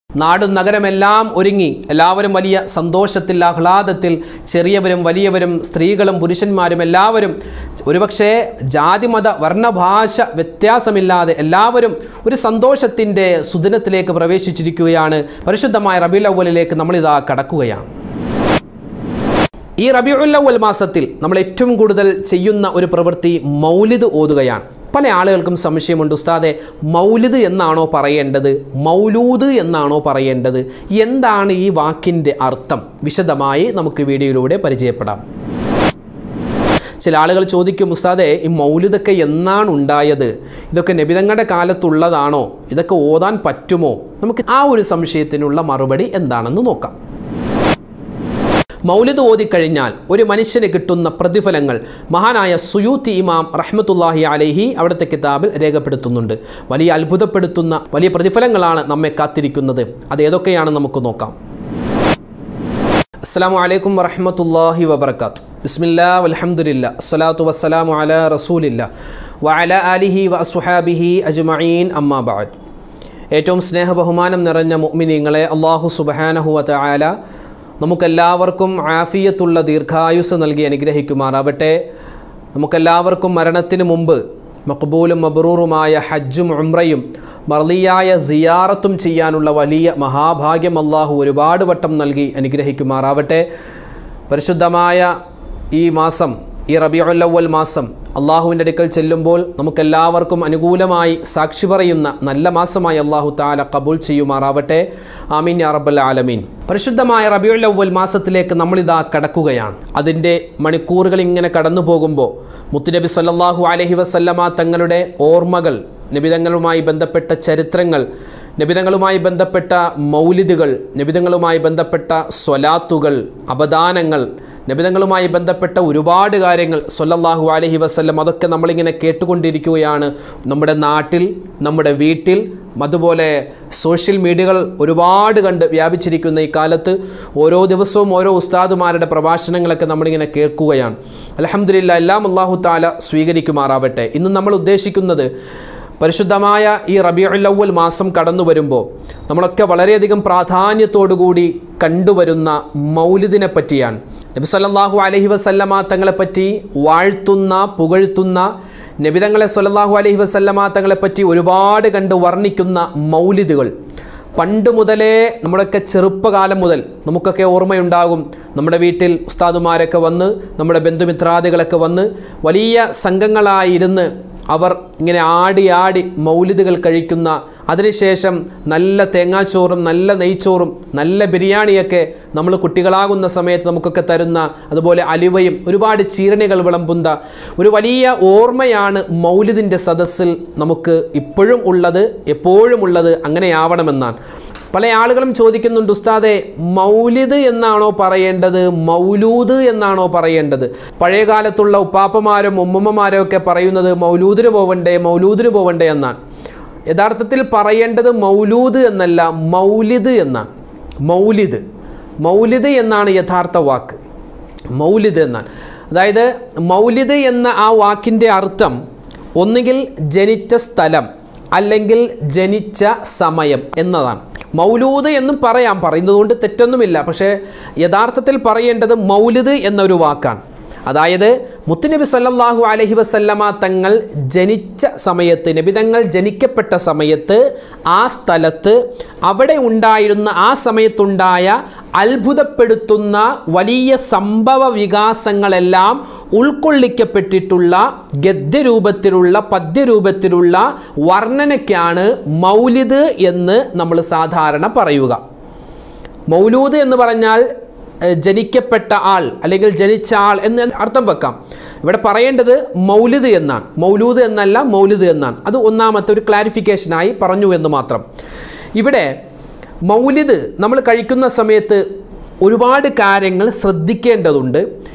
നാടും നഗരമെല്ലാം ഒരുങ്ങി എല്ലാവരും വലിയ സന്തോഷത്തിൽ ആഹ്ലാദത്തിൽ ചെറിയവരും വലിയവരും സ്ത്രീകളും പുരുഷന്മാരും എല്ലാവരും ഒരുപക്ഷെ ജാതിമത വർണ്ണഭാഷ വ്യത്യാസമില്ലാതെ എല്ലാവരും ഒരു സന്തോഷത്തിൻ്റെ സുദിനത്തിലേക്ക് പ്രവേശിച്ചിരിക്കുകയാണ് പരിശുദ്ധമായ റബീൽ അവലിലേക്ക് നമ്മളിതാ കടക്കുകയാണ് ഈ റബിയുൽ അവൽ മാസത്തിൽ നമ്മൾ ഏറ്റവും കൂടുതൽ ചെയ്യുന്ന ഒരു പ്രവൃത്തി മൗലിദ് ഓതുകയാണ് പല ആളുകൾക്കും സംശയമുണ്ട് ഉസ്താദെ മൗലിദ് എന്നാണോ പറയേണ്ടത് മൗലൂദ് എന്നാണോ പറയേണ്ടത് എന്താണ് ഈ വാക്കിൻ്റെ അർത്ഥം വിശദമായി നമുക്ക് വീഡിയോയിലൂടെ പരിചയപ്പെടാം ചില ആളുകൾ ചോദിക്കും ഉസ്താദെ ഈ മൗലിദൊക്കെ എന്നാണ് ഉണ്ടായത് ഇതൊക്കെ നബിതങ്ങളുടെ കാലത്തുള്ളതാണോ ഇതൊക്കെ ഓതാൻ പറ്റുമോ നമുക്ക് ആ ഒരു സംശയത്തിനുള്ള മറുപടി എന്താണെന്ന് നോക്കാം മൗലിദ് ഓതിക്കഴിഞ്ഞാൽ ഒരു മനുഷ്യന് കിട്ടുന്ന പ്രതിഫലങ്ങൾ മഹാനായ സുയൂത്തി ഇമാം റഹ്മത്തുല്ലാഹി അലൈഹി അവിടുത്തെ കിതാബിൽ രേഖപ്പെടുത്തുന്നുണ്ട് വലിയ അത്ഭുതപ്പെടുത്തുന്ന വലിയ പ്രതിഫലങ്ങളാണ് നമ്മെ കാത്തിരിക്കുന്നത് അത് ഏതൊക്കെയാണെന്ന് നമുക്ക് നോക്കാം അസ്സാം വലൈക്കും വറഹമത്തല്ലാഹി വബർക്കാത്തു ബിസ്മില്ലാ വൽഹംദുലില്ല അസ്സലാത്തു വസ്സലാമു അല റസൂലില്ല വഅല ആലിഹി വ അസുഹാബിഹി അജ്മഈൻ അമ്മാ ബഅദ് ഏറ്റവും സ്നേഹബഹുമാനം നിറഞ്ഞ മുഅ്മിനീങ്ങളെ അള്ളാഹു സുബ്ഹാനഹു വതആല നമുക്കെല്ലാവർക്കും ആഫിയത്തുള്ള ദീർഘായുസ് നൽകി അനുഗ്രഹിക്കുമാറാവട്ടെ നമുക്കെല്ലാവർക്കും മരണത്തിന് മുമ്പ് മക്ബൂലും മബ്രൂറുമായ ഹജ്ജും ഉംറയും മർലിയായ സിയാറത്തും ചെയ്യാനുള്ള വലിയ മഹാഭാഗ്യം അള്ളാഹു ഒരുപാട് വട്ടം നൽകി അനുഗ്രഹിക്കുമാറാവട്ടെ പരിശുദ്ധമായ ഈ മാസം ഈ റബിയുല്ലവൽ മാസം അള്ളാഹുവിൻ്റെ അടുക്കൽ ചെല്ലുമ്പോൾ നമുക്കെല്ലാവർക്കും അനുകൂലമായി സാക്ഷി പറയുന്ന നല്ല മാസമായി അള്ളാഹു താല കബൂൽ ചെയ്യുമാറാവട്ടെ ആമീൻ യാ റബ്ബൽ ആലമീൻ പരിശുദ്ധമായ റബിയുല്ലവൽ മാസത്തിലേക്ക് നമ്മളിതാ കടക്കുകയാണ് അതിൻ്റെ മണിക്കൂറുകൾ ഇങ്ങനെ കടന്നു പോകുമ്പോൾ മുത്തുനബി സല്ലല്ലാഹു അലൈഹി വസല്ലമ തങ്ങളുടെ ഓർമ്മകൾ നബിതങ്ങളുമായി ബന്ധപ്പെട്ട ചരിത്രങ്ങൾ നബിതങ്ങളുമായി ബന്ധപ്പെട്ട മൗലിദുകൾ നബിതങ്ങളുമായി ബന്ധപ്പെട്ട സ്വലാത്തുകൾ അപദാനങ്ങൾ നബിതങ്ങളുമായി ബന്ധപ്പെട്ട ഒരുപാട് കാര്യങ്ങൾ സൊല്ലല്ലാഹു അലഹി വസ്ല്ലം അതൊക്കെ നമ്മളിങ്ങനെ കേട്ടുകൊണ്ടിരിക്കുകയാണ് നമ്മുടെ നാട്ടിൽ നമ്മുടെ വീട്ടിൽ അതുപോലെ സോഷ്യൽ മീഡിയകൾ ഒരുപാട് കണ്ട് വ്യാപിച്ചിരിക്കുന്ന ഈ കാലത്ത് ഓരോ ദിവസവും ഓരോ ഉസ്താദുമാരുടെ പ്രഭാഷണങ്ങളൊക്കെ നമ്മളിങ്ങനെ കേൾക്കുകയാണ് അലഹമില്ല എല്ലാം അള്ളാഹു താല സ്വീകരിക്കുമാറാവട്ടെ ഇന്ന് നമ്മൾ ഉദ്ദേശിക്കുന്നത് പരിശുദ്ധമായ ഈ റബിയുല്ലവൽ മാസം കടന്നു വരുമ്പോൾ നമ്മളൊക്കെ വളരെയധികം പ്രാധാന്യത്തോടുകൂടി കണ്ടുവരുന്ന മൗലിദിനെ പറ്റിയാണ് നബി സല്ലല്ലാഹു അലൈഹി വസല്ലമ തങ്ങളെപ്പറ്റി വാഴ്ത്തുന്ന പുകഴ്ത്തുന്ന നബിതങ്ങളെ സല്ലല്ലാഹു അലൈഹി വസല്ലമ തങ്ങളെപ്പറ്റി ഒരുപാട് കണ്ട് വർണ്ണിക്കുന്ന മൗലിദുകൾ പണ്ട് മുതലേ നമ്മുടെയൊക്കെ ചെറുപ്പകാലം മുതൽ നമുക്കൊക്കെ ഓർമ്മയുണ്ടാകും നമ്മുടെ വീട്ടിൽ ഉസ്താദുമാരൊക്കെ വന്ന് നമ്മുടെ ബന്ധുമിത്രാദികളൊക്കെ വന്ന് വലിയ സംഘങ്ങളായിരുന്ന് അവർ ഇങ്ങനെ ആടി ആടി മൗലിദുകൾ കഴിക്കുന്ന അതിനുശേഷം നല്ല തേങ്ങാച്ചോറും നല്ല നെയ്ച്ചോറും നല്ല ബിരിയാണിയൊക്കെ നമ്മൾ കുട്ടികളാകുന്ന സമയത്ത് നമുക്കൊക്കെ തരുന്ന അതുപോലെ അലുവയും ഒരുപാട് ചീരണികൾ വിളമ്പുന്ന ഒരു വലിയ ഓർമ്മയാണ് മൗലിദിൻ്റെ സദസ്സിൽ നമുക്ക് ഇപ്പോഴും ഉള്ളത് എപ്പോഴും ഉള്ളത് അങ്ങനെയാവണമെന്നാണ് പല ആളുകളും ചോദിക്കുന്നുണ്ട് ഉസ്താദെ മൗലിദ് എന്നാണോ പറയേണ്ടത് മൗലൂദ് എന്നാണോ പറയേണ്ടത് പഴയ കാലത്തുള്ള ഉപ്പാപ്പമാരും ഉമ്മമ്മമാരും ഒക്കെ പറയുന്നത് മൗലൂദിന് പോവണ്ടേ മൗലൂദിന് പോവണ്ടേ എന്നാണ് യഥാർത്ഥത്തിൽ പറയേണ്ടത് മൗലൂദ് എന്നല്ല മൗലിദ് എന്നാണ് മൗലിദ് മൗലിദ് എന്നാണ് യഥാർത്ഥ വാക്ക് മൗലിദ് എന്നാണ് അതായത് മൗലിദ് എന്ന ആ വാക്കിൻ്റെ അർത്ഥം ഒന്നുകിൽ ജനിച്ച സ്ഥലം അല്ലെങ്കിൽ ജനിച്ച സമയം എന്നതാണ് മൗലൂദ് എന്നും പറയാം പറയുന്നത് കൊണ്ട് തെറ്റൊന്നുമില്ല പക്ഷേ യഥാർത്ഥത്തിൽ പറയേണ്ടത് മൗലിദ് എന്നൊരു വാക്കാണ് അതായത് മുത്തുനബി സല്ലല്ലാഹു അലൈഹി വസല്ലമ തങ്ങൾ ജനിച്ച സമയത്ത് നബി തങ്ങൾ ജനിക്കപ്പെട്ട സമയത്ത് ആ സ്ഥലത്ത് അവിടെ ഉണ്ടായിരുന്ന ആ സമയത്തുണ്ടായ അത്ഭുതപ്പെടുത്തുന്ന വലിയ സംഭവ വികാസങ്ങളെല്ലാം ഉൾക്കൊള്ളിക്കപ്പെട്ടിട്ടുള്ള ഗദ്യരൂപത്തിലുള്ള പദ്യരൂപത്തിലുള്ള വർണ്ണനയ്ക്കാണ് മൗലിദ് എന്ന് നമ്മൾ സാധാരണ പറയുക മൗലൂദ് എന്ന് പറഞ്ഞാൽ ജനിക്കപ്പെട്ട ആൾ അല്ലെങ്കിൽ ജനിച്ച ആൾ എന്ന് അർത്ഥം വെക്കാം ഇവിടെ പറയേണ്ടത് മൗലിദ് എന്നാണ് മൗലൂദ് എന്നല്ല മൗലിദ് എന്നാണ് അത് ഒന്നാമത്തെ ഒരു ക്ലാരിഫിക്കേഷനായി പറഞ്ഞു എന്ന് മാത്രം ഇവിടെ മൗലിദ് നമ്മൾ കഴിക്കുന്ന സമയത്ത് ഒരുപാട് കാര്യങ്ങൾ ശ്രദ്ധിക്കേണ്ടതുണ്ട്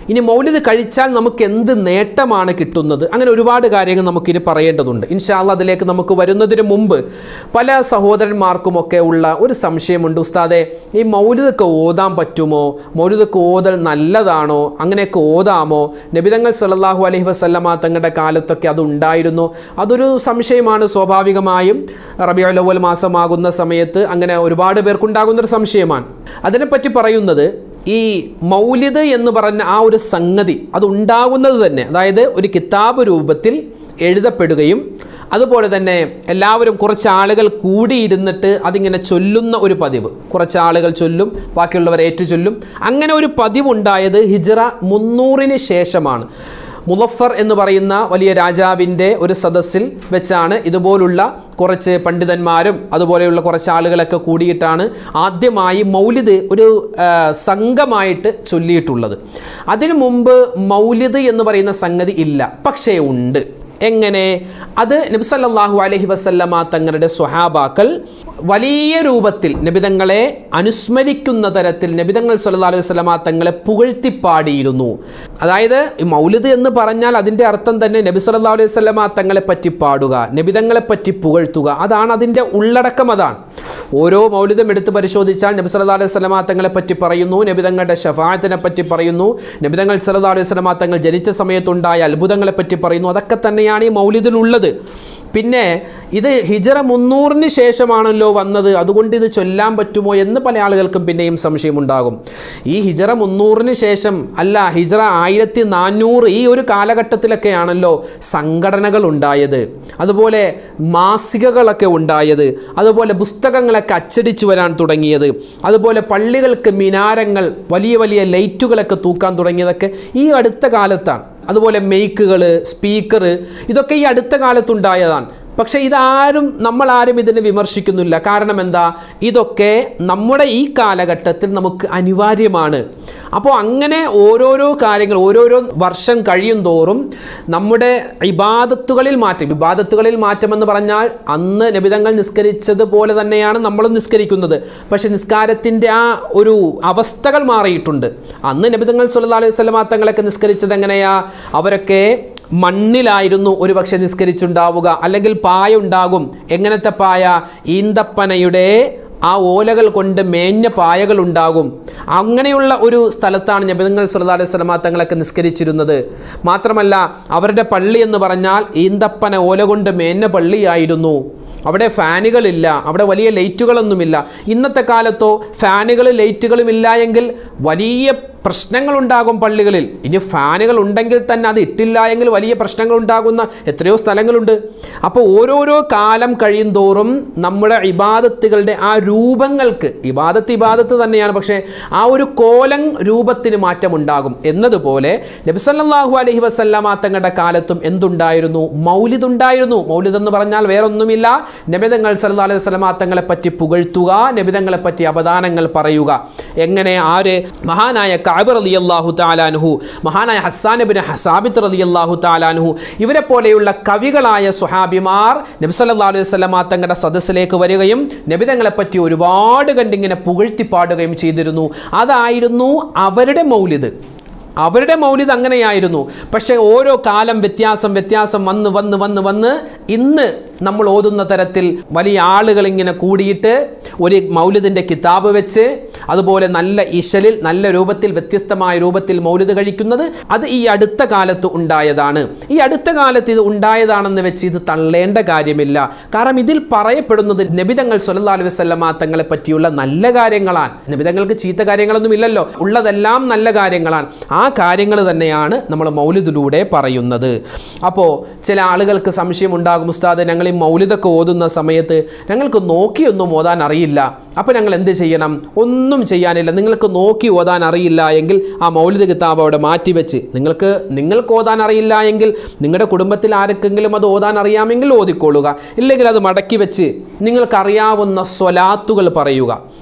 ഇനി മൗലിദ് കഴിച്ചാൽ നമുക്ക് എന്ത് നേട്ടമാണ് കിട്ടുന്നത് അങ്ങനെ ഒരുപാട് കാര്യങ്ങൾ നമുക്കിനി പറയേണ്ടതുണ്ട് ഇൻഷാല്ല അതിലേക്ക് നമുക്ക് വരുന്നതിന് മുമ്പ് പല സഹോദരന്മാർക്കുമൊക്കെ ഉള്ള ഒരു സംശയമുണ്ട് ഉസ്താദെ ഈ മൗലിദൊക്കെ ഓതാൻ പറ്റുമോ മൗലിദൊക്കെ ഓതൽ നല്ലതാണോ അങ്ങനെയൊക്കെ ഓതാമോ നബിതങ്ങൾ സല്ലല്ലാഹു അലൈഹി വസല്ലമ തങ്ങളുടെ കാലത്തൊക്കെ അത് ഉണ്ടായിരുന്നു അതൊരു സംശയമാണ് സ്വാഭാവികമായും റബിയുൽ അവൽ മാസമാകുന്ന സമയത്ത് അങ്ങനെ ഒരുപാട് പേർക്കുണ്ടാകുന്നൊരു സംശയമാണ് അതിനെപ്പറ്റി പറയുന്നത് ഈ മൗലിദ് എന്ന് പറഞ്ഞ ആ ഒരു സംഗതി അത് ഉണ്ടാകുന്നത് തന്നെ അതായത് ഒരു കിതാബ് രൂപത്തിൽ എഴുതപ്പെടുകയും അതുപോലെ തന്നെ എല്ലാവരും കുറച്ച് ആളുകൾ കൂടിയിരുന്നിട്ട് അതിങ്ങനെ ചൊല്ലുന്ന ഒരു പതിവ് കുറച്ച് ആളുകൾ ചൊല്ലും ബാക്കിയുള്ളവർ ഏറ്റു ചൊല്ലും അങ്ങനെ ഒരു പതിവുണ്ടായത് ഹിജ്റ മുന്നൂറിന് ശേഷമാണ് മുലഫർ എന്ന് പറയുന്ന വലിയ രാജാവിൻ്റെ ഒരു സദസ്സിൽ വെച്ചാണ് ഇതുപോലുള്ള കുറച്ച് പണ്ഡിതന്മാരും അതുപോലെയുള്ള കുറച്ച് ആളുകളൊക്കെ കൂടിയിട്ടാണ് ആദ്യമായി മൗലിദ് ഒരു ആ, സംഘമായിട്ട് ചൊല്ലിയിട്ടുള്ളത് അതിനു മുമ്പ് മൗലിദ് എന്ന് പറയുന്ന സംഗതി ഇല്ല പക്ഷേ ഉണ്ട് എങ്ങനെ അത് നബിസല്ലാഹു അലഹി വസല്ലമ തങ്ങളുടെ സ്വഹാബാക്കൾ വലിയ രൂപത്തിൽ നബിതങ്ങളെ അനുസ്മരിക്കുന്ന തരത്തിൽ നബിതങ്ങൾ സല്ലാ അലൈഹി വസല്ലമ തങ്ങളെ പുകഴ്ത്തിപ്പാടിയിരുന്നു അതായത് ഈ മൗലിദ് എന്ന് പറഞ്ഞാൽ അതിൻ്റെ അർത്ഥം തന്നെ നബി സല്ലാ അലൈഹി വസല്ലമ തങ്ങളെ പറ്റി പാടുക നബിതങ്ങളെ പറ്റി പുകഴ്ത്തുക അതാണ് അതിൻ്റെ ഉള്ളടക്കം അതാണ് ഓരോ മൗലിദും എടുത്ത് പരിശോധിച്ചാൽ നബി സല്ലല്ലാഹു അലൈഹി വസല്ലമ തങ്ങളെ പറ്റി പറയുന്നു നബിതങ്ങളുടെ ഷഫായത്തിനെ പറ്റി പറയുന്നു നബിതങ്ങൾ സല്ലല്ലാഹു അലൈഹി വസല്ലമ തങ്ങൾ ജനിച്ച സമയത്തുണ്ടായ അത്ഭുതങ്ങളെ പറ്റി പറയുന്നു അതൊക്കെ തന്നെയാണ് ഈ മൗലിദിലുള്ളത് പിന്നെ ഇത് ഹിജറ മുന്നൂറിന് ശേഷമാണല്ലോ വന്നത് അതുകൊണ്ട് ഇത് ചൊല്ലാൻ പറ്റുമോ എന്ന് പല ആളുകൾക്കും പിന്നെയും സംശയമുണ്ടാകും ഈ ഹിജറ മുന്നൂറിന് ശേഷം അല്ല ഹിജറ ആയിരത്തി നാനൂറ് ഈ ഒരു കാലഘട്ടത്തിലൊക്കെയാണല്ലോ സംഘടനകൾ ഉണ്ടായത് അതുപോലെ മാസികകളൊക്കെ ഉണ്ടായത് അതുപോലെ പുസ്തകങ്ങളൊക്കെ അച്ചടിച്ചു വരാൻ തുടങ്ങിയത് അതുപോലെ പള്ളികൾക്ക് മിനാരങ്ങൾ വലിയ വലിയ ലൈറ്റുകളൊക്കെ തൂക്കാൻ തുടങ്ങിയതൊക്കെ ഈ അടുത്ത കാലത്താണ് അതുപോലെ മെയ്ക്കുകൾ സ്പീക്കർ ഇതൊക്കെ ഈ അടുത്ത കാലത്തുണ്ടായതാണ് പക്ഷേ ഇതാരും നമ്മളാരും ഇതിനെ വിമർശിക്കുന്നില്ല കാരണം എന്താ ഇതൊക്കെ നമ്മുടെ ഈ കാലഘട്ടത്തിൽ നമുക്ക് അനിവാര്യമാണ് അപ്പോൾ അങ്ങനെ ഓരോരോ കാര്യങ്ങൾ ഓരോരോ വർഷം കഴിയും തോറും നമ്മുടെ ഇബാദത്തുകളിൽ മാറ്റം ഇബാദത്തുകളിൽ മാറ്റമെന്ന് പറഞ്ഞാൽ അന്ന് നബിതങ്ങൾ നിസ്കരിച്ചതുപോലെ തന്നെയാണ് നമ്മളും നിസ്കരിക്കുന്നത് പക്ഷേ നിസ്കാരത്തിൻ്റെ ആ ഒരു അവസ്ഥകൾ മാറിയിട്ടുണ്ട് അന്ന് നബിതങ്ങൾ സല്ലല്ലാഹു അലൈഹി വസല്ലമ തങ്ങളൊക്കെ നിസ്കരിച്ചത് എങ്ങനെയാ അവരൊക്കെ മണ്ണിലായിരുന്നു ഒരുപക്ഷെ നിസ്കരിച്ചുണ്ടാവുക അല്ലെങ്കിൽ പായ ഉണ്ടാകും എങ്ങനത്തെ പായ ഈന്തപ്പനയുടെ ആ ഓലകൾ കൊണ്ട് മേഞ്ഞ പായകൾ ഉണ്ടാകും അങ്ങനെയുള്ള ഒരു സ്ഥലത്താണ് നബിതങ്ങൾ സല്ലല്ലാഹു അലൈഹി വസല്ലമ തങ്ങളൊക്കെ നിസ്കരിച്ചിരുന്നത് മാത്രമല്ല അവരുടെ പള്ളി എന്ന് പറഞ്ഞാൽ ഈന്തപ്പന ഓല കൊണ്ട് മേഞ്ഞ പള്ളിയായിരുന്നു അവിടെ ഫാനുകളില്ല അവിടെ വലിയ ലൈറ്റുകളൊന്നുമില്ല ഇന്നത്തെ കാലത്തോ ഫാനുകളും ലൈറ്റുകളും ഇല്ല എങ്കിൽ വലിയ പ്രശ്നങ്ങളുണ്ടാകും പള്ളികളിൽ ഇനി ഫാനുകൾ ഉണ്ടെങ്കിൽ തന്നെ അത് ഇട്ടില്ല എങ്കിൽ വലിയ പ്രശ്നങ്ങൾ ഉണ്ടാകുന്ന എത്രയോ സ്ഥലങ്ങളുണ്ട് അപ്പോൾ ഓരോരോ കാലം കഴിയും തോറും നമ്മുടെ ഇബാദത്തുകളുടെ ആ രൂപങ്ങൾക്ക് ഇബാദത്ത് ഇബാദത്ത് തന്നെയാണ് പക്ഷേ ആ ഒരു കോലം രൂപത്തിന് മാറ്റമുണ്ടാകും എന്നതുപോലെ നബിസല്ലാഹു അലഹി വസല്ലമ തങ്ങളുടെ കാലത്തും എന്തുണ്ടായിരുന്നു മൗലിദ് ഉണ്ടായിരുന്നു മൗലിദ് എന്ന് പറഞ്ഞാൽ വേറൊന്നുമില്ല നബിതങ്ങൾ സല്ലല്ലാഹു അലൈഹി വസല്ലമ തങ്ങളെ പറ്റി പുകഴ്ത്തുക നബിതങ്ങളെ പറ്റി അപദാനങ്ങൾ പറയുക എങ്ങനെ ആര് മഹാനായ കാബ് റളിയല്ലാഹു താലാനുഹു മഹാനായ ഹസ്സാൻ ബിൻ ഹസാബിത്ത് റളിയല്ലാഹു താലാനുഹു ഇവരെ പോലെയുള്ള കവികളായ സുഹാബിമാർ നബി സല്ലല്ലാഹു അലൈഹി വസല്ലമ തങ്ങളുടെ സദസ്സിലേക്ക് വരികയും നബിതങ്ങളെ പറ്റി ഒരുപാട് കണ്ടിങ്ങനെ പുകഴ്ത്തി പാടുകയും ചെയ്തിരുന്നു അതായിരുന്നു അവരുടെ മൗലിദ് അവരുടെ മൗലിദ് അങ്ങനെയായിരുന്നു പക്ഷേ ഓരോ കാലം വ്യത്യാസം വ്യത്യാസം വന്ന് വന്ന് വന്ന് വന്ന് ഇന്ന് നമ്മൾ ഓതുന്ന തരത്തിൽ വലിയ ആളുകൾ ഇങ്ങനെ കൂടിയിട്ട് ഒരു മൗലിദിൻ്റെ കിതാബ് വെച്ച് അതുപോലെ നല്ല ഇശലിൽ നല്ല രൂപത്തിൽ വ്യത്യസ്തമായ രൂപത്തിൽ മൗലിദ് കഴിക്കുന്നത് അത് ഈ അടുത്ത കാലത്ത് ഉണ്ടായതാണ് ഈ അടുത്ത കാലത്ത് ഇത് ഉണ്ടായതാണെന്ന് വെച്ച് ഇത് തള്ളേണ്ട കാര്യമില്ല കാരണം ഇതിൽ പറയപ്പെടുന്നത് നബിതങ്ങൾ സല്ലല്ലാഹു അലൈഹി വസല്ലമ തങ്ങളെ പറ്റിയുള്ള നല്ല കാര്യങ്ങളാണ് നബിതങ്ങൾക്ക് ചീത്ത കാര്യങ്ങളൊന്നും ഇല്ലല്ലോ ഉള്ളതെല്ലാം നല്ല കാര്യങ്ങളാണ് ആ കാര്യങ്ങൾ തന്നെയാണ് നമ്മൾ മൗലിദിലൂടെ പറയുന്നത് അപ്പോൾ ചില ആളുകൾക്ക് സംശയം ഉണ്ടാകും ഉസ്താദ് ഞങ്ങൾ ഈ മൗലിദൊക്കെ ഓതുന്ന സമയത്ത് ഞങ്ങൾക്ക് നോക്കിയൊന്നും ഓതാൻ അറിയില്ല അപ്പോൾ ഞങ്ങൾ എന്ത് ചെയ്യണം ഒന്നും ചെയ്യാനില്ല നിങ്ങൾക്ക് നോക്കി ഓതാൻ അറിയില്ല എങ്കിൽ ആ മൗലിദ് കിതാബ് അവിടെ മാറ്റിവെച്ച് നിങ്ങൾക്ക് നിങ്ങൾക്ക് ഓതാൻ അറിയില്ല എങ്കിൽ നിങ്ങളുടെ കുടുംബത്തിൽ ആർക്കെങ്കിലും അത് ഓതാൻ അറിയാമെങ്കിൽ ഓതിക്കൊള്ളുക ഇല്ലെങ്കിൽ അത് മടക്കി വെച്ച് നിങ്ങൾക്കറിയാവുന്ന സ്വലാത്തുകൾ പറയുക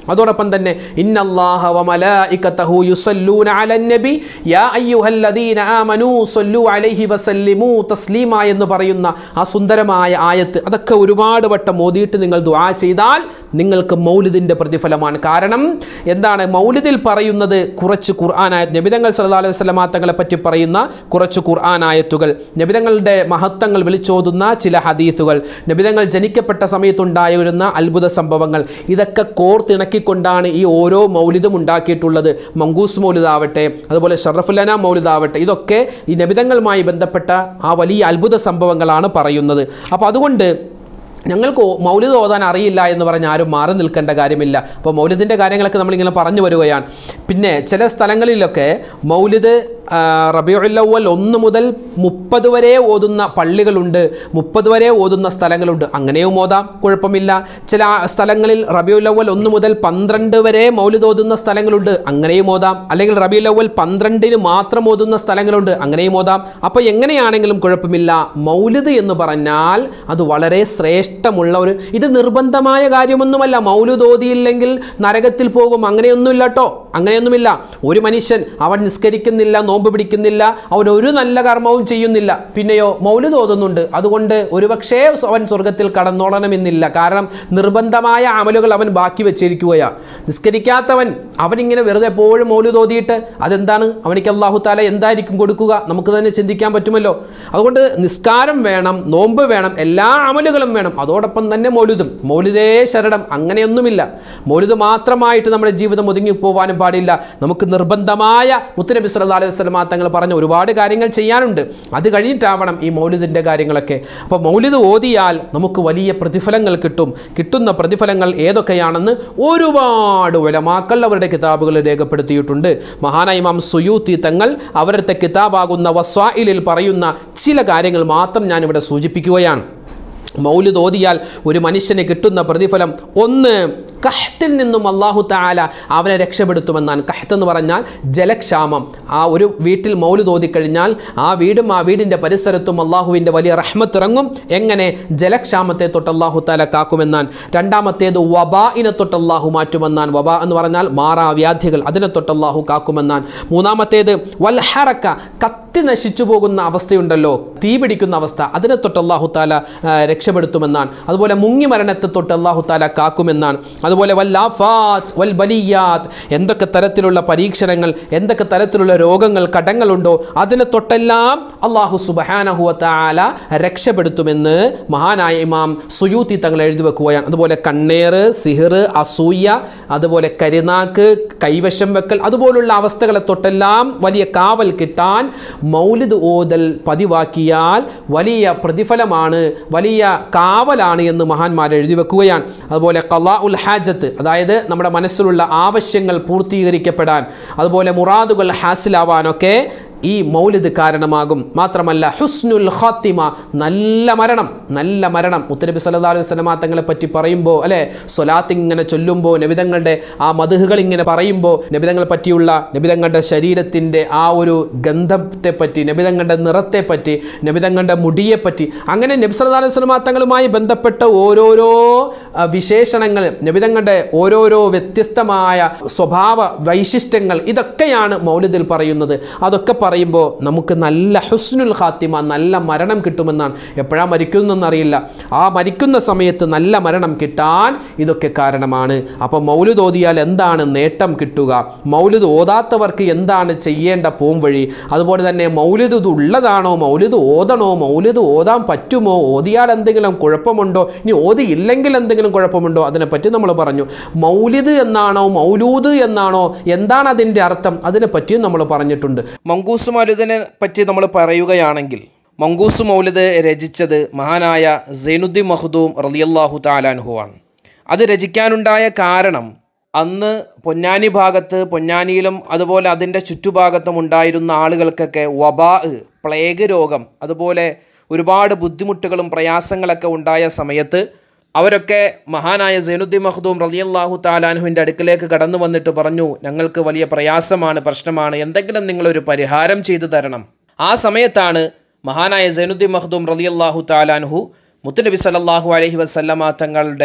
അതോടൊപ്പം തന്നെ ഇന്നല്ലാഹ വ മലായികതഹു യുസല്ലൂന അലൻ നബി യാ അയ്യുഹല്ലദീന ആമനൂ സല്ലു അലൈഹി വസല്ലിമു തസ്ലീമ എന്ന് പറയുന്ന ആ സുന്ദരമായ ആയത്ത് അതൊക്കെ ഒരുപാട് വട്ടം ഓതിയിട്ട് നിങ്ങൾ ദുആ ചെയ്താൽ നിങ്ങൾക്ക് മൗലിദിൻ്റെ പ്രതിഫലമാണ് കാരണം എന്താണ് മൗലിദിൽ പറയുന്നത് കുറച്ച് ഖുർആനായ നബിതങ്ങൾ സല്ലല്ലാഹു അലൈഹി വസല്ലമ തങ്ങളെ പറ്റി പറയുന്ന കുറച്ച് ഖുർആനായത്തുകൾ നബിതങ്ങളുടെ മഹത്വങ്ങൾ വിളിച്ചോതുന്ന ചില ഹദീസുകൾ നബിതങ്ങൾ ജനിക്കപ്പെട്ട സമയത്തുണ്ടായിരുന്ന അത്ഭുത സംഭവങ്ങൾ ഇതൊക്കെ കോർത്തിണക്കിക്കൊണ്ടാണ് ഈ ഓരോ മൗലിദും ഉണ്ടാക്കിയിട്ടുള്ളത് മങ്കൂസ് മൗലിദാവട്ടെ അതുപോലെ ഷറഫുലന മൗലിദാവട്ടെ ഇതൊക്കെ ഈ നബിതങ്ങളുമായി ബന്ധപ്പെട്ട ആ വലിയ അത്ഭുത സംഭവങ്ങളാണ് പറയുന്നത് അപ്പോൾ അതുകൊണ്ട് ഞങ്ങൾക്ക് ഓ- മൗലിദ് ഓതാൻ അറിയില്ല എന്ന് പറഞ്ഞ് ആരും മാറി നിൽക്കേണ്ട കാര്യമില്ല അപ്പോൾ മൗലിദിൻ്റെ കാര്യങ്ങളൊക്കെ നമ്മളിങ്ങനെ പറഞ്ഞു വരികയാണ് പിന്നെ ചില സ്ഥലങ്ങളിലൊക്കെ മൗലിദ് റബിയുല്ലവൽ ഒന്ന് മുതൽ മുപ്പത് വരെ ഓതുന്ന പള്ളികളുണ്ട് മുപ്പത് വരെ ഓതുന്ന സ്ഥലങ്ങളുണ്ട് അങ്ങനെയും ഓതാം കുഴപ്പമില്ല ചില സ്ഥലങ്ങളിൽ റബിയുല്ലവൽ ഒന്ന് മുതൽ പന്ത്രണ്ട് വരെ മൗലിദ് ഓതുന്ന സ്ഥലങ്ങളുണ്ട് അങ്ങനെയും ഓതാം അല്ലെങ്കിൽ റബിയുല്ലവൽ പന്ത്രണ്ടിന് മാത്രം ഓതുന്ന സ്ഥലങ്ങളുണ്ട് അങ്ങനെയും ഓതാം അപ്പോൾ എങ്ങനെയാണെങ്കിലും കുഴപ്പമില്ല മൗലിദ് എന്ന് പറഞ്ഞാൽ അത് വളരെ ശ്രേഷ്ഠമുള്ള ഒരു ഇത് നിർബന്ധമായ കാര്യമൊന്നുമല്ല മൗലിദ് ഓതിയില്ലെങ്കിൽ നരകത്തിൽ പോകും അങ്ങനെയൊന്നുമില്ല കേട്ടോ അങ്ങനെയൊന്നുമില്ല ഒരു മനുഷ്യൻ അവൻ നിസ്കരിക്കുന്നില്ല നോമ്പ് പിടിക്കുന്നില്ല അവൻ ഒരു നല്ല കർമ്മവും ചെയ്യുന്നില്ല പിന്നെയോ മൗലിദ് ഓതുന്നുണ്ട് അതുകൊണ്ട് ഒരുപക്ഷേ അവൻ സ്വർഗത്തിൽ കടന്നോളണമെന്നില്ല കാരണം നിർബന്ധമായ അമലുകൾ അവൻ ബാക്കി വെച്ചിരിക്കുകയാണ് നിസ്കരിക്കാത്തവൻ അവനിങ്ങനെ വെറുതെ എപ്പോഴും മൗലിദ് ഓതിയിട്ട് അതെന്താണ് അവനിക്ക് അള്ളാഹു താല എന്തായിരിക്കും കൊടുക്കുക നമുക്ക് തന്നെ ചിന്തിക്കാൻ പറ്റുമല്ലോ അതുകൊണ്ട് നിസ്കാരം വേണം നോമ്പ് വേണം എല്ലാ അമലുകളും വേണം അതോടൊപ്പം തന്നെ മൗലിദും മൗലിദേ ശരണം അങ്ങനെയൊന്നുമില്ല മൗലിദ് മാത്രമായിട്ട് നമ്മുടെ ജീവിതം ഒതുങ്ങി പോകാനും പാടില്ല നമുക്ക് നിർബന്ധമായ മുത്തുനബി സല്ലല്ലാഹു അലൈഹി വസല്ലമ തങ്ങൾ പറഞ്ഞ ഒരുപാട് കാര്യങ്ങൾ ചെയ്യാനുണ്ട് അത് കഴിഞ്ഞിട്ടാവണം ഈ മൗലിദിൻ്റെ കാര്യങ്ങളൊക്കെ അപ്പോൾ മൗലിദ് ഓതിയാൽ നമുക്ക് വലിയ പ്രതിഫലങ്ങൾ കിട്ടും കിട്ടുന്ന പ്രതിഫലങ്ങൾ ഏതൊക്കെയാണെന്ന് ഒരുപാട് ഉലമാക്കൾ അവരുടെ കിതാബുകളിൽ രേഖപ്പെടുത്തിയിട്ടുണ്ട് മഹാനായ ഇമാം സുയൂത്തി തങ്ങൾ അവരുടെ കിതാബാകുന്ന വസ്വായിലിൽ പറയുന്ന ചില കാര്യങ്ങൾ മാത്രം ഞാനിവിടെ സൂചിപ്പിക്കുകയാണ് മൗലിദ് ഓതിയാൽ ഒരു മനുഷ്യന് കിട്ടുന്ന പ്രതിഫലം ഒന്ന് കഹ്ത്തിൽ നിന്നും അള്ളാഹു താല അവനെ രക്ഷപ്പെടുത്തുമെന്നാണ് കഹ്ത്ത് എന്ന് പറഞ്ഞാൽ ജലക്ഷാമം ആ ഒരു വീട്ടിൽ മൗലിദ് ഓതിക്കഴിഞ്ഞാൽ ആ വീടും ആ വീടിൻ്റെ പരിസരത്തും അള്ളാഹുവിൻ്റെ വലിയ റഹ്മത്ത് ഇറങ്ങും എങ്ങനെ ജലക്ഷാമത്തെ തൊട്ട് അള്ളാഹു താല കാക്കുമെന്നാൻ രണ്ടാമത്തേത് വബാഇനെ തൊട്ട് അള്ളാഹു മാറ്റുമെന്നാൻ വബ എന്ന് പറഞ്ഞാൽ മാറാവ്യാധികൾ അതിനെ തൊട്ട് അള്ളാഹു കാക്കുമെന്നാൻ മൂന്നാമത്തേത് വൽഹറക്ക കത്തി നശിച്ചു പോകുന്ന അവസ്ഥയുണ്ടല്ലോ തീ പിടിക്കുന്ന അവസ്ഥ അതിനെ തൊട്ട് അള്ളാഹു താല ആ, രക്ഷപ്പെടുത്തുമെന്നാണ് അതുപോലെ മുങ്ങി മരണത്തെ തൊട്ട് അള്ളാഹു താല കാക്കുമെന്നാണ് അതുപോലെ വല്ലാഫാത്ത് വൽ ബലിയാത്ത് എന്തൊക്കെ തരത്തിലുള്ള പരീക്ഷണങ്ങൾ എന്തൊക്കെ തരത്തിലുള്ള രോഗങ്ങൾ കടങ്ങളുണ്ടോ അതിനെ തൊട്ടെല്ലാം അള്ളാഹു സുബഹാനഹുവ താല രക്ഷപ്പെടുത്തുമെന്ന് മഹാനായ ഇമാം സുയൂത്തി തങ്ങൾ എഴുതി വെക്കുകയാണ് അതുപോലെ കണ്ണേറ് സിഹിർ അസൂയ അതുപോലെ കരിനാക്ക് കൈവശം വെക്കൽ അതുപോലുള്ള അവസ്ഥകളെ തൊട്ടെല്ലാം വലിയ കാവൽ കിട്ടാൻ മൗലിദ് ഓതൽ പതിവാക്കിയാൽ വലിയ പ്രതിഫലമാണ് വലിയ കാവലാണ് എന്ന് മഹാന്മാർ എഴുതി വെക്കുകയാണ് അതുപോലെ കലാ ഉൽ ഹാജത്ത് അതായത് നമ്മുടെ മനസ്സിലുള്ള ആവശ്യങ്ങൾ പൂർത്തീകരിക്കപ്പെടാൻ അതുപോലെ മുറാദുകൾ ഹാസിലാവാനൊക്കെ ഈ മൗലിദ് കാരണമാകും മാത്രമല്ല ഹുസ്നുൽ ഖാത്തിമ നല്ല മരണം നല്ല മരണം മുത്തനബി സല്ലല്ലാഹു അലൈഹി വസല്ലമ തങ്ങളെ പറ്റി പറയുമ്പോൾ അല്ലേ സ്വലാത്ത് ഇങ്ങനെ ചൊല്ലുമ്പോൾ നബിതങ്ങളുടെ ആ മധുഹുകൾ ഇങ്ങനെ പറയുമ്പോൾ നബിതങ്ങളെ പറ്റിയുള്ള നബിതങ്ങളുടെ ശരീരത്തിൻ്റെ ആ ഒരു ഗന്ധത്തെ പറ്റി നബിതങ്ങളുടെ നിറത്തെ പറ്റി നബിതങ്ങളുടെ മുടിയെ പറ്റി അങ്ങനെ നബി സല്ലല്ലാഹു അലൈഹി വസല്ലമ തങ്ങളുമായി ബന്ധപ്പെട്ട ഓരോരോ ആ, വിശേഷണങ്ങൾ നബിതങ്ങളുടെ ഓരോരോ വ്യത്യസ്തമായ സ്വഭാവ വൈശിഷ്ട്യങ്ങൾ ഇതൊക്കെയാണ് മൗലിദിൽ പറയുന്നത് അതൊക്കെ പറയുമ്പോൾ നമുക്ക് നല്ല ഹുസ്നുൽ ഖാത്തിമ നല്ല മരണം കിട്ടുമെന്നാണ് എപ്പോഴാണ് മരിക്കുന്നതെന്നറിയില്ല ആ മരിക്കുന്ന സമയത്ത് നല്ല മരണം കിട്ടാൻ ഇതൊക്കെ കാരണമാണ് അപ്പോൾ മൗലിദ് ഓതിയാൽ എന്താണ് നേട്ടം കിട്ടുക മൗലിദ് ഓതാത്തവർക്ക് എന്താണ് ചെയ്യേണ്ട പോംവഴി അതുപോലെ തന്നെ മൗലിദ് ഇത് ഉള്ളതാണോ മൗലിദ് ഓതണോ മൗലിദ് ഓതാൻ പറ്റുമോ ഓതിയാൽ എന്തെങ്കിലും കുഴപ്പമുണ്ടോ ഇനി ഓതിയില്ലെങ്കിൽ എന്തെങ്കിലും കുഴപ്പമുണ്ടോ അതിനെപ്പറ്റി നമ്മൾ പറഞ്ഞു മൗലിദ് എന്നാണോ മൗലൂദ് എന്നാണോ എന്താണ് അതിൻ്റെ അർത്ഥം അതിനെപ്പറ്റിയും നമ്മൾ പറഞ്ഞിട്ടുണ്ട് മങ്കൂസ് മൗലിദിനെ പറ്റി നമ്മൾ പറയുകയാണെങ്കിൽ മങ്കൂസ് മൗലിദ് രചിച്ചത് മഹാനായ സൈനുദ്ദീൻ മഹ്ദൂം റളിയല്ലാഹു താലാൻഹു ആണ് അത് രചിക്കാനുണ്ടായ കാരണം അന്ന് പൊന്നാനി ഭാഗത്ത് പൊന്നാനിയിലും അതുപോലെ അതിൻ്റെ ചുറ്റുഭാഗത്തും ഉണ്ടായിരുന്ന ആളുകൾക്കൊക്കെ വബാ പ്ലേഗ് രോഗം അതുപോലെ ഒരുപാട് ബുദ്ധിമുട്ടുകളും പ്രയാസങ്ങളൊക്കെ ഉണ്ടായ സമയത്ത് അവരൊക്കെ മഹാനായ സൈനുദ്ദീൻ മഖ്ദൂം റളിയല്ലാഹു താലാനുവിൻ്റെ അടുക്കിലേക്ക് കടന്നു വന്നിട്ട് പറഞ്ഞു ഞങ്ങൾക്ക് വലിയ പ്രയാസമാണ് പ്രശ്നമാണ് എന്തെങ്കിലും നിങ്ങളൊരു പരിഹാരം ചെയ്തു തരണം ആ സമയത്താണ് മഹാനായ സൈനുദ്ദീൻ മഖ്ദൂം റളിയല്ലാഹു താലാൻഹു മുത്തുനബി സല്ലല്ലാഹു അലൈഹി വസല്ലമ തങ്ങളുടെ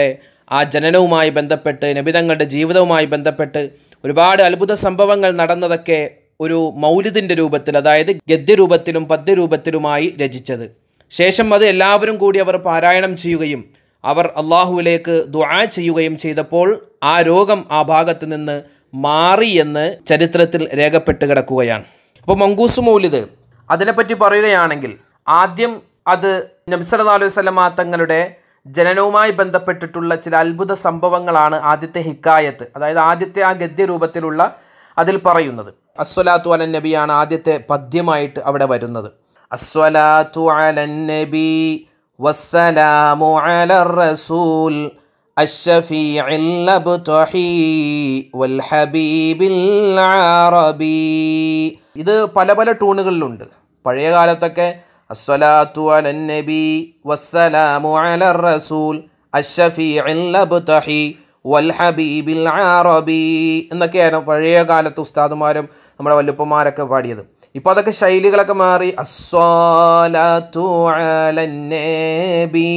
ആ ജനനവുമായി ബന്ധപ്പെട്ട് നബിതങ്ങളുടെ ജീവിതവുമായി ബന്ധപ്പെട്ട് ഒരുപാട് അത്ഭുത സംഭവങ്ങൾ നടന്നതൊക്കെ ഒരു മൗലിദിൻ്റെ രൂപത്തിൽ അതായത് ഗദ്യരൂപത്തിലും പദ്യരൂപത്തിലുമായി രചിച്ചത് ശേഷം അത് എല്ലാവരും കൂടി അവർ പാരായണം ചെയ്യുകയും അവർ അള്ളാഹുവിലേക്ക് ദുആ ചെയ്യുകയും ചെയ്തപ്പോൾ ആ രോഗം ആ ഭാഗത്ത് നിന്ന് മാറി എന്ന് ചരിത്രത്തിൽ രേഖപ്പെട്ട് കിടക്കുകയാണ് അപ്പോൾ മങ്കൂസ് മൗലിദ് അതിനെപ്പറ്റി പറയുകയാണെങ്കിൽ ആദ്യം അത് നബ്സല്ലാ അലൈഹി സ്വലമാ തങ്ങളുടെ ജനനവുമായി ബന്ധപ്പെട്ടിട്ടുള്ള ചില അത്ഭുത സംഭവങ്ങളാണ് ആദ്യത്തെ ഹിക്കായത്ത് അതായത് ആദ്യത്തെ ആ ഗദ്യരൂപത്തിലുള്ള അതിൽ പറയുന്നത് അസ്വലാത്തു അലൻ നബിയാണ് ആദ്യത്തെ പദ്യമായിട്ട് അവിടെ വരുന്നത് അസ്വലാത്തു അലൻ നബി വസ്സലാമു അലർ റസൂൽ الشفيع الأبطحي والحبيب العربي ഇത് പല പല ടൂണുകളിലുണ്ട് പഴയ കാലത്തൊക്കെ അസ്വലാത്തു അലൻ നബി വസ്സലാമു അലർ റസൂൽ അഷ്ഷഫീഇൽ അബ്തഹി വൽ ഹബീബിൽ അറബി എന്നൊക്കെയായിരുന്നു പഴയ കാലത്ത് ഉസ്താദുമാരും നമ്മുടെ വല്ലുപ്പന്മാരൊക്കെ പാടിയത് ഇപ്പോൾ അതൊക്കെ ശൈലികളൊക്കെ മാറി അസ്വാലത്തു അലൻ നബി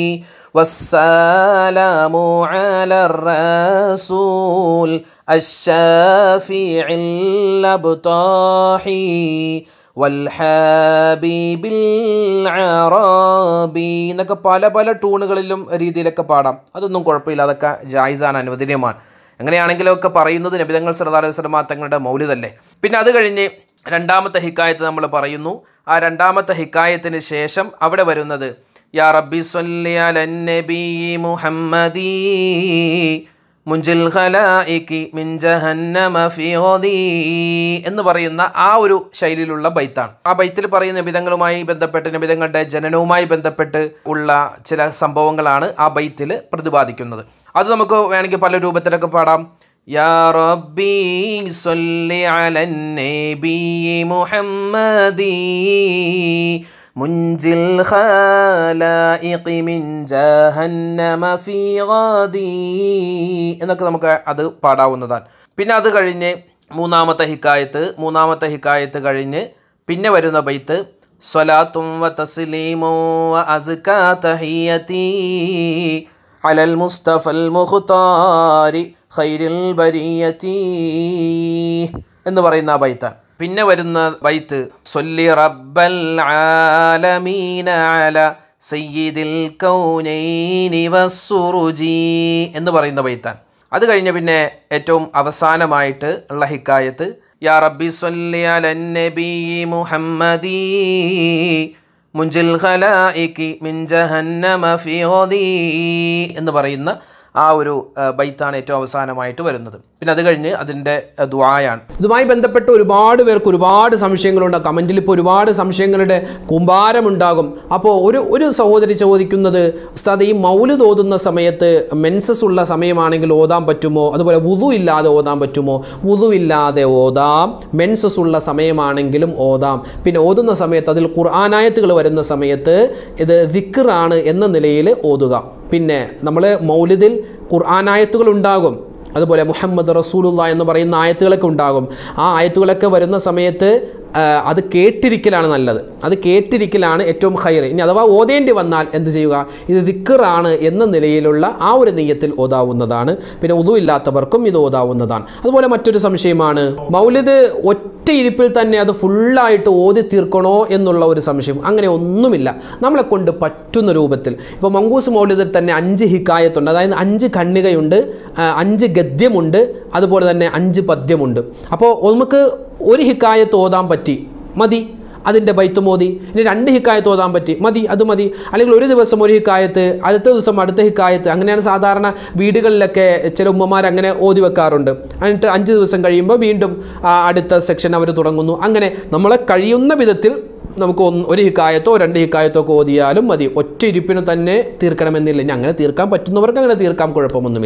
والسلام على الرسول الشافع الأبطاحي والحبيب العربي എന്നൊക്കെ പല പല ടൂണുകളിലും രീതിയിലൊക്കെ പാടാം അതൊന്നും കുഴപ്പമില്ല അതൊക്കെ ജായിസാണ് അനുവദനീയമാണ് എങ്ങനെയാണെങ്കിലും ഒക്കെ പറയുന്നത് നബിതങ്ങൾ സല്ലല്ലാഹു അലൈഹി വസല്ലമ തങ്ങളുടെ മൗലിദല്ലേ പിന്നെ അത് കഴിഞ്ഞ് രണ്ടാമത്തെ ഹിക്കായത്ത് നമ്മൾ പറയുന്നു ആ രണ്ടാമത്തെ ഹിക്കായത്തിന് ശേഷം അവിടെ വരുന്നത് യാ റബ്ബി സ്വല്ലി അലൻ നബി മുഹമ്മദി മുഞ്ചിൽ ഖലായിക്കി മിൻ ജഹന്നമ ഫി ഗദീ എന്ന് പറയുന്ന ആ ഒരു ശൈലിയിലുള്ള ബൈത്താണ് ആ ബൈത്തിൽ പറയുന്ന നബിതങ്ങളുമായി ബന്ധപ്പെട്ട് നബിതങ്ങളുടെ ജനനവുമായി ബന്ധപ്പെട്ട് ഉള്ള ചില സംഭവങ്ങളാണ് ആ ബൈത്തിൽ പ്രതിപാദിക്കുന്നത് അത് നമുക്ക് വേണമെങ്കിൽ പല രൂപത്തിലൊക്കെ പാടാം യാ റബ്ബി സ്വല്ലി അലൻ നബി മുഹമ്മദി മുഞ്ചിൽ ഖലായിഖി മിൻ ജഹന്നമ ഫീ ഗദീ എന്നൊക്കെ നമുക്ക് അത് പാടാവുന്നതാണ് പിന്നെ അത് കഴിഞ്ഞ് മൂന്നാമത്തെ ഹിക്കായത്ത് മൂന്നാമത്തെ ഹിക്കായത്ത് കഴിഞ്ഞ് പിന്നെ വരുന്ന ബൈത്ത് സ്വലാത്തും വ തസ്ലീമോ വ അസ്കാ തഹിയതി അലൽ മുസ്തഫൽ മുഖ്താരി ഖൈരിൽ ബരിയതി എന്ന് പറയുന്ന ആ ബൈത്താണ് പിന്നെ വരുന്ന ബൈത്ത് സൊല്ലി റബ്ബൽ ആലമീന അല സയ്യിദിൽ കൗനൈനി വസ്സുറുജി എന്ന് പറയുന്ന ബൈത്താണ് അത് കഴിഞ്ഞ പിന്നെ ഏറ്റവും അവസാനമായിട്ട് ഉള്ള ഹിക്കായത്ത് യാ റബ്ബി സൊല്ലി അലൻ നബി മുഹമ്മദി മുഞ്ചിൽ ഖലായിക്കി മിൻ ജഹന്നമ ഫി ഗദീ എന്ന് പറയുന്ന ആ ഒരു ബൈത്താണ് ഏറ്റവും അവസാനമായിട്ട് വരുന്നത് പിന്നെ അത് കഴിഞ്ഞ് അതിൻ്റെ ദ്വായാണ് ഇതുമായി ബന്ധപ്പെട്ട് ഒരുപാട് പേർക്ക് ഒരുപാട് സംശയങ്ങളുണ്ട് കമൻറ്റിൽ ഇപ്പോൾ ഒരുപാട് സംശയങ്ങളുടെ കുമ്പാരമുണ്ടാകും അപ്പോൾ ഒരു ഒരു സഹോദരി ചോദിക്കുന്നത് ഉസ്താദ് ഈ മൗലിദ് ഓതുന്ന സമയത്ത് മെൻസസ് ഉള്ള സമയമാണെങ്കിൽ ഓതാൻ പറ്റുമോ അതുപോലെ വുതു ഇല്ലാതെ ഓതാൻ പറ്റുമോ വുതു ഇല്ലാതെ ഓതാം മെൻസസ് ഉള്ള സമയമാണെങ്കിലും ഓതാം പിന്നെ ഓതുന്ന സമയത്ത് അതിൽ ഖുർആാനായത്തുകൾ വരുന്ന സമയത്ത് ഇത് ദിക്കറാണ് എന്ന നിലയിൽ ഓതുക പിന്നെ നമ്മൾ മൗലിദിൽ ഖുർആാനായത്തുകൾ ഉണ്ടാകും അതുപോലെ മുഹമ്മദ് റസൂലുള്ള എന്ന് പറയുന്ന ആയത്തുകളൊക്കെ ഉണ്ടാകും ആ ആയത്തുകളൊക്കെ വരുന്ന സമയത്ത് അത് കേട്ടിരിക്കലാണ് നല്ലത് അത് കേട്ടിരിക്കലാണ് ഏറ്റവും ഹൈർ ഇനി അഥവാ ഓതേണ്ടി വന്നാൽ എന്ത് ചെയ്യുക ഇത് ദിക്കറാണ് എന്ന നിലയിലുള്ള ആ ഒരു നെയ്യത്തിൽ ഓതാവുന്നതാണ് പിന്നെ ഉതു ഇല്ലാത്തവർക്കും ഇത് ഓതാവുന്നതാണ് അതുപോലെ മറ്റൊരു സംശയമാണ് മൗലിദ് ഒറ്റ ഇരിപ്പിൽ തന്നെ അത് ഫുള്ളായിട്ട് ഓതി തീർക്കണോ എന്നുള്ള ഒരു സംശയം അങ്ങനെ ഒന്നുമില്ല നമ്മളെ കൊണ്ട് പറ്റുന്ന രൂപത്തിൽ ഇപ്പോൾ മങ്കൂസ് മൗലിദിൽ തന്നെ അഞ്ച് ഹിക്കായത്തുണ്ട് അതായത് അഞ്ച് ഖണ്ണികയുണ്ട് അഞ്ച് ഗദ്യമുണ്ട് അതുപോലെ തന്നെ അഞ്ച് പദ്യമുണ്ട് അപ്പോൾ നമുക്ക് ഒരു ഹിക്കായത്ത് ഓതാൻ പറ്റി മതി അതിൻ്റെ ബൈത്ത് മോദി ഇനി രണ്ട് ഹിക്കായത്ത് ഓതാൻ പറ്റി മതി അത് മതി അല്ലെങ്കിൽ ഒരു ദിവസം ഒരു ഹിക്കായത്ത് അടുത്ത ദിവസം അടുത്ത ഹിക്കായത്ത് അങ്ങനെയാണ് സാധാരണ വീടുകളിലൊക്കെ ചില ഉമ്മമാർ അങ്ങനെ ഓതി വെക്കാറുണ്ട് എന്നിട്ട് അഞ്ച് ദിവസം കഴിയുമ്പോൾ വീണ്ടും അടുത്ത സെക്ഷൻ അവർ തുടങ്ങുന്നു അങ്ങനെ നമ്മളെ കഴിയുന്ന വിധത്തിൽ നമുക്ക് ഒന്ന് ഒരു ഹിക്കായത്തോ രണ്ട് ഹിക്കായത്തോ ഒക്കെ ഓതിയാലും മതി ഒറ്റ ഇരിപ്പിന് തന്നെ തീർക്കണമെന്നില്ല ഇനി അങ്ങനെ തീർക്കാൻ പറ്റുന്നവർക്ക് അങ്ങനെ തീർക്കാൻ കുഴപ്പമൊന്നുമില്ല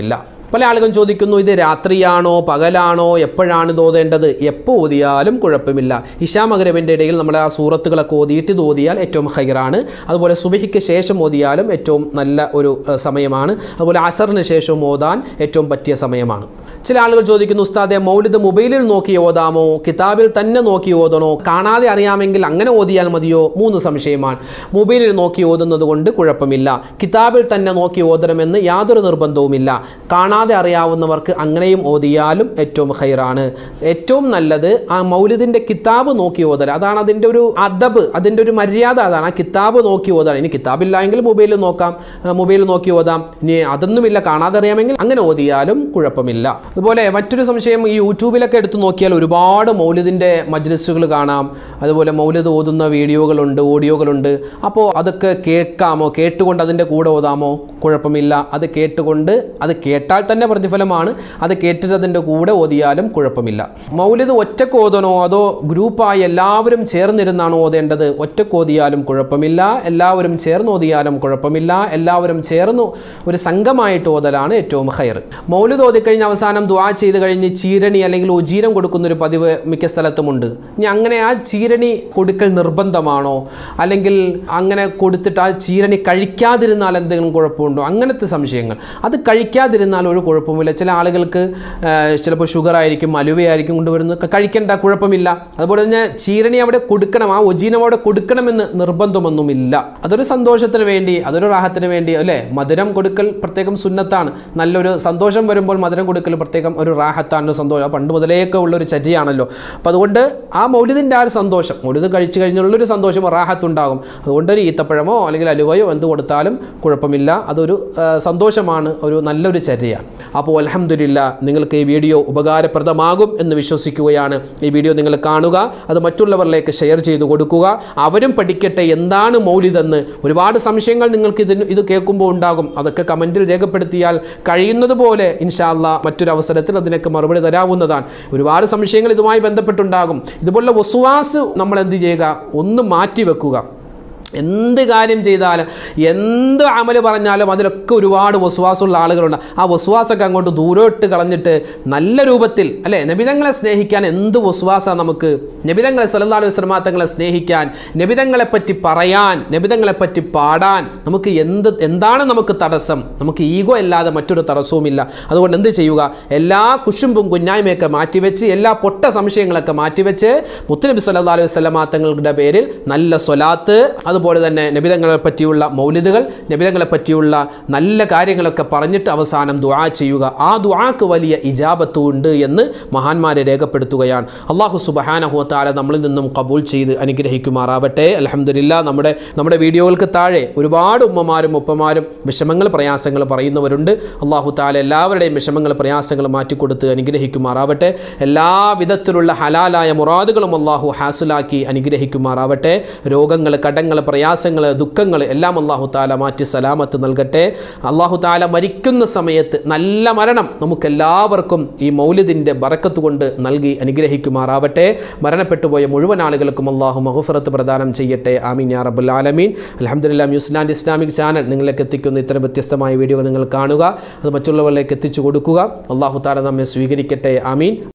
പല ആളുകളും ചോദിക്കുന്നു ഇത് രാത്രിയാണോ പകലാണോ എപ്പോഴാണ് ഇത് ഓതേണ്ടത് എപ്പോൾ ഓതിയാലും കുഴപ്പമില്ല ഇഷാ മകരവിൻ്റെ ഇടയിൽ നമ്മൾ ആ സൂറത്തുകളൊക്കെ ഓതിയിട്ട് ഇത് ഓതിയാൽ ഏറ്റവും ഹൈറാണ് അതുപോലെ സുബഹിക്ക് ശേഷം ഓതിയാലും ഏറ്റവും നല്ല ഒരു ഏഹ്, സമയമാണ് അതുപോലെ അസറിന് ശേഷവും ഓതാൻ ഏറ്റവും പറ്റിയ സമയമാണ് ചില ആളുകൾ ചോദിക്കുന്നു ഉസ്താദെ മൗലിദ് മൊബൈലിൽ നോക്കി ഓതാമോ കിതാബിൽ തന്നെ നോക്കി ഓതണോ കാണാതെ അറിയാമെങ്കിൽ അങ്ങനെ ഓതിയാൽ മതിയോ മൂന്ന് സംശയമാണ് മൊബൈലിൽ നോക്കി ഓതുന്നത് കൊണ്ട് കുഴപ്പമില്ല കിതാബിൽ തന്നെ നോക്കി ഓതണമെന്ന് യാതൊരു നിർബന്ധവുമില്ല കാണാതെ അറിയാവുന്നവർക്ക് അങ്ങനെയും ഓതിയാലും ഏറ്റവും ഹൈറാണ് ഏറ്റവും നല്ലത് ആ മൗലിദിൻ്റെ കിതാബ് നോക്കി ഓതൽ അതാണ് അതിൻ്റെ ഒരു അദബ് അതിൻ്റെ ഒരു മര്യാദ അതാണ് ആ കിതാബ് നോക്കി ഓതാൻ ഇനി കിതാബില്ല എങ്കിൽ മൊബൈലിൽ നോക്കാം മൊബൈലിൽ നോക്കി ഓതാം ഇനി അതൊന്നുമില്ല കാണാതെ അറിയാമെങ്കിൽ അങ്ങനെ ഓതിയാലും കുഴപ്പമില്ല അതുപോലെ മറ്റൊരു സംശയം ഈ യൂട്യൂബിലൊക്കെ എടുത്ത് നോക്കിയാൽ ഒരുപാട് മൗലിദിൻ്റെ മജ്ലിസുകൾ കാണാം അതുപോലെ മൗലിദ് ഓതുന്ന വീഡിയോകളുണ്ട് ഓഡിയോകളുണ്ട് അപ്പോൾ അതൊക്കെ കേൾക്കാമോ കേട്ടുകൊണ്ട് അതിൻ്റെ കൂടെ ഓതാമോ കുഴപ്പമില്ല അത് കേട്ടുകൊണ്ട് അത് കേട്ടാൽ തന്നെ പ്രതിഫലമാണ് അത് കേട്ടിട്ട് അതിൻ്റെ കൂടെ ഓതിയാലും കുഴപ്പമില്ല മൗലിദ് ഒറ്റക്ക് ഓതണോ അതോ ഗ്രൂപ്പായി എല്ലാവരും ചേർന്നിരുന്നാണോ ഓതേണ്ടത് ഒറ്റക്ക് ഓതിയാലും കുഴപ്പമില്ല എല്ലാവരും ചേർന്ന് ഓതിയാലും കുഴപ്പമില്ല എല്ലാവരും ചേർന്ന് ഒരു സംഘമായിട്ട് ഓതലാണ് ഏറ്റവും ഹയർ മൗലിദ് ഓതിക്കഴിഞ്ഞ് അവസാനം ദുആ ചെയ്ത് കഴിഞ്ഞ് ചീരണി അല്ലെങ്കിൽ ഉജീരം കൊടുക്കുന്നൊരു പതിവ് മിക്ക സ്ഥലത്തുമുണ്ട് ഇനി അങ്ങനെ ആ ചീരണി കൊടുക്കൽ നിർബന്ധമാണോ അല്ലെങ്കിൽ അങ്ങനെ കൊടുത്തിട്ട് ആ ചീരണി കഴിക്കാതിരുന്നാൽ എന്തെങ്കിലും കുഴപ്പമുണ്ടോ അങ്ങനത്തെ സംശയങ്ങൾ അത് കഴിക്കാതിരുന്നാൽ ഒരു കുഴപ്പമില്ല ചില ആളുകൾക്ക് ആ, ചിലപ്പോൾ ഷുഗർ ആയിരിക്കും അലുവയായിരിക്കും കൊണ്ടുവരുന്നത് ക- കഴിക്കേണ്ട കുഴപ്പമില്ല അതുപോലെ തന്നെ ചീരണി അവിടെ കൊടുക്കണം ആ ഒജീനം അവിടെ കൊടുക്കണമെന്ന് നിർബന്ധമൊന്നുമില്ല അതൊരു സന്തോഷത്തിന് വേണ്ടി അതൊരു റാഹത്തിന് വേണ്ടി അല്ലേ മധുരം കൊടുക്കൽ പ്രത്യേകം സുന്നത്താണ് നല്ലൊരു സന്തോഷം വരുമ്പോൾ മധുരം കൊടുക്കൽ പ്രത്യേകം ഒരു റാഹത്താണ് സന്തോഷം പണ്ട് മുതലേക്കെ ഉള്ള ഒരു ചര്യയാണല്ലോ അപ്പോൾ അതുകൊണ്ട് ആ മൗലിദിൻ്റെ ആ ഒരു സന്തോഷം മൗലിദ് കഴിച്ചു കഴിഞ്ഞുള്ളൊരു സന്തോഷം റാഹത്തുണ്ടാകും അതുകൊണ്ട് ഒരു ഈത്തപ്പഴമോ അല്ലെങ്കിൽ അലുവയോ എന്ത് കൊടുത്താലും കുഴപ്പമില്ല അതൊരു ആ, സന്തോഷമാണ് ഒരു നല്ലൊരു ചര്യയാണ് അപ്പോൾ അലഹമില്ല നിങ്ങൾക്ക് ഈ വീഡിയോ ഉപകാരപ്രദമാകും എന്ന് വിശ്വസിക്കുകയാണ് ഈ വീഡിയോ നിങ്ങൾ കാണുക അത് മറ്റുള്ളവരിലേക്ക് ഷെയർ ചെയ്ത് കൊടുക്കുക അവരും പഠിക്കട്ടെ എന്താണ് മൗലിതെന്ന് ഒരുപാട് സംശയങ്ങൾ നിങ്ങൾക്ക് ഇതിന് ഇത് കേൾക്കുമ്പോൾ ഉണ്ടാകും അതൊക്കെ കമൻറ്റിൽ രേഖപ്പെടുത്തിയാൽ കഴിയുന്നത് പോലെ ഇൻഷാല്ല മറ്റൊരു അവസരത്തിൽ അതിനൊക്കെ മറുപടി തരാവുന്നതാണ് ഒരുപാട് സംശയങ്ങൾ ഇതുമായി ബന്ധപ്പെട്ടുണ്ടാകും ഇതുപോലുള്ള വസുവാസ് നമ്മൾ എന്ത് ചെയ്യുക ഒന്ന് മാറ്റി വെക്കുക എന്ത് കാര്യം ചെയ്താലും എന്ത് അമല് പറഞ്ഞാലും അതിലൊക്കെ ഒരുപാട് വസുവാസമുള്ള ആളുകളുണ്ട് ആ വസുവാസൊക്കെ അങ്ങോട്ട് ദൂരോട്ട് കളഞ്ഞിട്ട് നല്ല രൂപത്തിൽ അല്ലേ നബിതങ്ങളെ സ്നേഹിക്കാൻ എന്ത് വസുവാസമാണ് നമുക്ക് നബിതങ്ങളെ സല്ലല്ലാഹു അലൈഹി വസല്ലമ തങ്ങളെ സ്നേഹിക്കാൻ നബിതങ്ങളെ പറ്റി പറയാൻ നബിതങ്ങളെ പറ്റി പാടാൻ നമുക്ക് എന്ത് എന്താണ് നമുക്ക് തടസ്സം നമുക്ക് ഈഗോ അല്ലാതെ മറ്റൊരു തടസ്സവുമില്ല അതുകൊണ്ട് എന്ത് ചെയ്യുക എല്ലാ കുശുമ്പും കുഞ്ഞായ്മയൊക്കെ മാറ്റിവെച്ച് എല്ലാ പൊട്ട സംശയങ്ങളൊക്കെ മാറ്റിവെച്ച് മുത്തുനബി സല്ലല്ലാഹു അലൈഹി വസല്ലമ തങ്ങളുടെ പേരിൽ നല്ല സ്വലാത്ത് അതുപോലെ തന്നെ നബിതങ്ങളെ പറ്റിയുള്ള മൗലിദുകൾ നബിതങ്ങളെ പറ്റിയുള്ള നല്ല കാര്യങ്ങളൊക്കെ പറഞ്ഞിട്ട് അവസാനം ദുആ ചെയ്യുക ആ ദുആക്ക് വലിയ ഇജാബത്ത് ഉണ്ട് എന്ന് മഹാന്മാരെ രേഖപ്പെടുത്തുകയാണ് അള്ളാഹു സുബഹാനഹു താല നമ്മളിൽ നിന്നും കബൂൽ ചെയ്ത് അനുഗ്രഹിക്കുമാറാവട്ടെ അലഹമില്ല നമ്മുടെ നമ്മുടെ വീഡിയോകൾക്ക് താഴെ ഒരുപാട് ഉമ്മമാരും ഉപ്പമാരും വിഷമങ്ങൾ പ്രയാസങ്ങൾ പറയുന്നവരുണ്ട് അള്ളാഹു താല എല്ലാവരുടെയും വിഷമങ്ങൾ പ്രയാസങ്ങൾ മാറ്റിക്കൊടുത്ത് അനുഗ്രഹിക്കുമാറാവട്ടെ എല്ലാ വിധത്തിലുള്ള ഹലാലായ മുറാദുകളും അള്ളാഹു ഹാസുലാക്കി അനുഗ്രഹിക്കുമാറാവട്ടെ രോഗങ്ങൾ കടങ്ങൾ പ്രയാസങ്ങൾ ദുഃഖങ്ങൾ എല്ലാം അള്ളാഹു താല മാറ്റി സലാമത്ത് നൽകട്ടെ അള്ളാഹു താല മരിക്കുന്ന സമയത്ത് നല്ല മരണം നമുക്കെല്ലാവർക്കും ഈ മൗലിദിൻ്റെ ബറക്കത്ത് കൊണ്ട് നൽകി അനുഗ്രഹിക്കുമാറാവട്ടെ മരണപ്പെട്ടുപോയ മുഴുവൻ ആളുകൾക്കും അള്ളാഹു മഹുഫറത്ത് പ്രദാനം ചെയ്യട്ടെ ആമീൻ യാ റബ്ബുൽ ആലമീൻ അലഹമുല്ല ന്യൂസിലാൻഡ് ഇസ്ലാമിക് ചാനൽ നിങ്ങളിലേക്ക് എത്തിക്കുന്ന ഇത്തരം വ്യത്യസ്തമായ വീഡിയോ നിങ്ങൾ കാണുക അത് മറ്റുള്ളവരിലേക്ക് എത്തിച്ചു കൊടുക്കുക അള്ളാഹു താല നമ്മെ സ്വീകരിക്കട്ടെ ആമീൻ